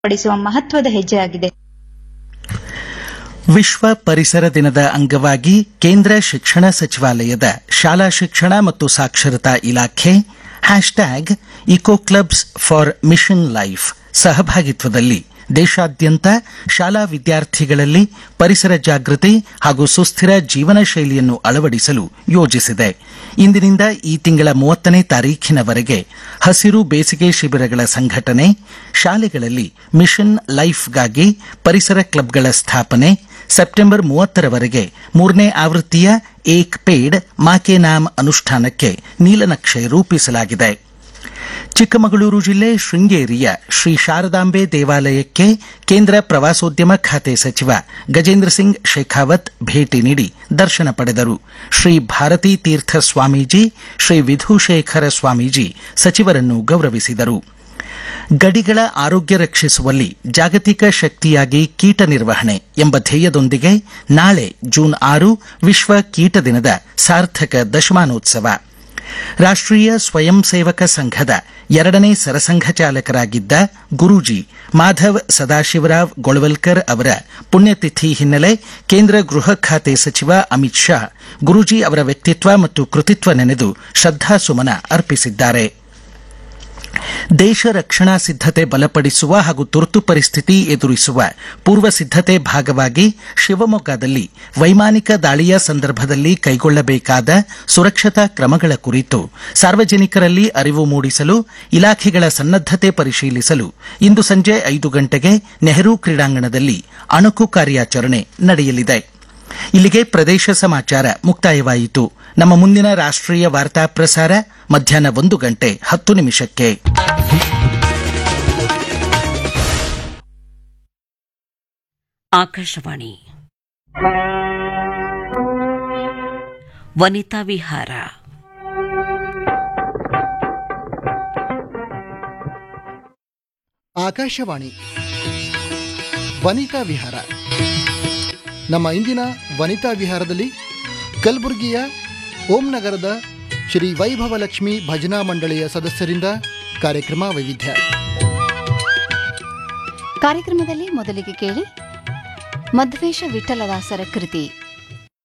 ಪಡಿಸುವ ಮಹತ್ವದ ಹೆಜ್ಜೆಯಾಗಿದೆ ವಿಶ್ವ ಪರಿಸರ ದಿನದ ಅಂಗವಾಗಿ ಕೇಂದ್ರ ಶಿಕ್ಷಣ ಸಚಿವಾಲಯದ ಶಾಲಾ ಶಿಕ್ಷಣ ಮತ್ತು ಸಾಕ್ಷರತಾ ಇಲಾಖೆ hashtag eco clubs for mission life ಸಹಭಾಗಿತ್ವದಲ್ಲಿ ದೇಶಾದ್ಯಂತ ಶಾಲಾ ವಿದ್ಯಾರ್ಥಿಗಳಲ್ಲಿ ಪರಿಸರ ಜಾಗೃತಿ ಹಾಗೂ ಸುಸ್ಥಿರ ಜೀವನ ಶೈಲಿಯನ್ನು ಅಳವಡಿಸಲು ಯೋಜಿಸಿದೆ ಇಂದಿನಿಂದ ಈ ತಿಂಗಳ ಮೂವತ್ತನೇ ತಾರೀಖಿನವರೆಗೆ ಹಸಿರು ಬೇಸಿಗೆ ಶಿಬಿರಗಳ ಸಂಘಟನೆ ಶಾಲೆಗಳಲ್ಲಿ ಮಿಷನ್ ಲೈಫ್ಗಾಗಿ ಪರಿಸರ ಕ್ಲಬ್ಗಳ ಸ್ಥಾಪನೆ ಸೆಪ್ಟೆಂಬರ್ ಮೂವತ್ತರವರೆಗೆ ಮೂರನೇ ಆವೃತ್ತಿಯ ಏಕ್ ಪೇಡ್ ಮಾಕೆ ನಾಮ್ ಅನುಷ್ಠಾನಕ್ಕೆ ನೀಲನಕ್ಷೆ ರೂಪಿಸಲಾಗಿದೆ ಚಿಕ್ಕಮಗಳೂರು ಜಿಲ್ಲೆ ಶೃಂಗೇರಿಯ ಶ್ರೀ ಶಾರದಾಂಬೆ ದೇವಾಲಯಕ್ಕೆ ಕೇಂದ್ರ ಪ್ರವಾಸೋದ್ಯಮ ಖಾತೆ ಸಚಿವ ಗಜೇಂದ್ರ ಸಿಂಗ್ ಶೇಖಾವತ್ ಭೇಟಿ ನೀಡಿ ದರ್ಶನ ಪಡೆದರು ಶ್ರೀ ಭಾರತೀ ತೀರ್ಥ ಸ್ವಾಮೀಜಿ ಶ್ರೀ ವಿಧುಶೇಖರ ಸ್ವಾಮೀಜಿ ಸಚಿವರನ್ನು ಗೌರವಿಸಿದರು ಗಡಿಗಳ ಆರೋಗ್ಯ ರಕ್ಷಿಸುವಲ್ಲಿ ಜಾಗತಿಕ ಶಕ್ತಿಯಾಗಿ ಕೀಟ ನಿರ್ವಹಣೆ ಎಂಬ ಧ್ಯೇಯದೊಂದಿಗೆ ನಾಳೆ ಜೂನ್ ಆರು ವಿಶ್ವ ಕೀಟ ದಿನದ ಸಾರ್ಥಕ ದಶಮಾನೋತ್ಸವ ರಾಷ್ಟ್ರೀಯ ಸ್ವಯಂ ಸೇವಕ ಸಂಘದ ಎರಡನೇ ಸರಸಂಘ ಚಾಲಕರಾಗಿದ್ದ ಗುರೂಜಿ ಮಾಧವ್ ಸದಾಶಿವರಾವ್ ಗೊಳವಲ್ಕರ್ ಅವರ ಪುಣ್ಯತಿಥಿ ಹಿನ್ನೆಲೆ ಕೇಂದ್ರ ಗೃಹ ಖಾತೆ ಸಚಿವ ಅಮಿತ್ ಶಾ ಗುರೂಜಿ ಅವರ ವ್ಯಕ್ತಿತ್ವ ಮತ್ತು ಕೃತಿತ್ವ ನೆನೆದು ಶ್ರದ್ದಾಸುಮನ ಅರ್ಪಿಸಿದ್ದಾರೆ ದೇಶ ರಕ್ಷಣಾ ಸಿದ್ಧತೆ ಬಲಪಡಿಸುವ ಹಾಗೂ ತುರ್ತು ಪರಿಸ್ಥಿತಿ ಎದುರಿಸುವ ಪೂರ್ವ ಸಿದ್ಧತೆ ಭಾಗವಾಗಿ ಶಿವಮೊಗ್ಗದಲ್ಲಿ ವೈಮಾನಿಕ ದಾಳಿಯ ಸಂದರ್ಭದಲ್ಲಿ ಕೈಗೊಳ್ಳಬೇಕಾದ ಸುರಕ್ಷತಾ ಕ್ರಮಗಳ ಕುರಿತು ಸಾರ್ವಜನಿಕರಲ್ಲಿ ಅರಿವು ಮೂಡಿಸಲು ಇಲಾಖೆಗಳ ಸನ್ನದ್ದತೆ ಪರಿಶೀಲಿಸಲು ಇಂದು ಸಂಜೆ ಐದು ಗಂಟೆಗೆ ನೆಹರು ಕ್ರೀಡಾಂಗಣದಲ್ಲಿ ಅಣುಕು ಕಾರ್ಯಾಚರಣೆ ನಡೆಯಲಿದೆ ಇಲ್ಲಿಗೆ ಪ್ರದೇಶ ಸಮಾಚಾರ ಮುಕ್ತಾಯವಾಯಿತು ನಮ್ಮ ಮುಂದಿನ ರಾಷ್ಟ್ರೀಯ ವಾರ್ತಾ ಪ್ರಸಾರ ಮಧ್ಯಾಹ್ನ ಒಂದು ಗಂಟೆ ಹತ್ತು ನಿಮಿಷಕ್ಕೆ ಆಕಾಶವಾಣಿ ವನಿತಾ ವಿಹಾರ ಆಕಾಶವಾಣಿ ವನಿತಾ ವಿಹಾರ ನಮ್ಮ ಇಂದಿನ ವನಿತಾ ವಿಹಾರದಲ್ಲಿ ಕಲಬುರಗಿಯ ಓಂ ನಗರದ ಶ್ರೀ ವೈಭವ ಲಕ್ಷ್ಮಿ ಭಜನಾ ಮಂಡಳಿಯ ಸದಸ್ಯರಿಂದ ಕಾರ್ಯಕ್ರಮ ವೈವಿಧ್ಯ ಕಾರ್ಯಕ್ರಮದಲ್ಲಿ ಮೊದಲಿಗೆ ಕೇಳಿ ಮಧ್ವೇಶ ವಿಠಲದಾಸರ ಕೃತಿ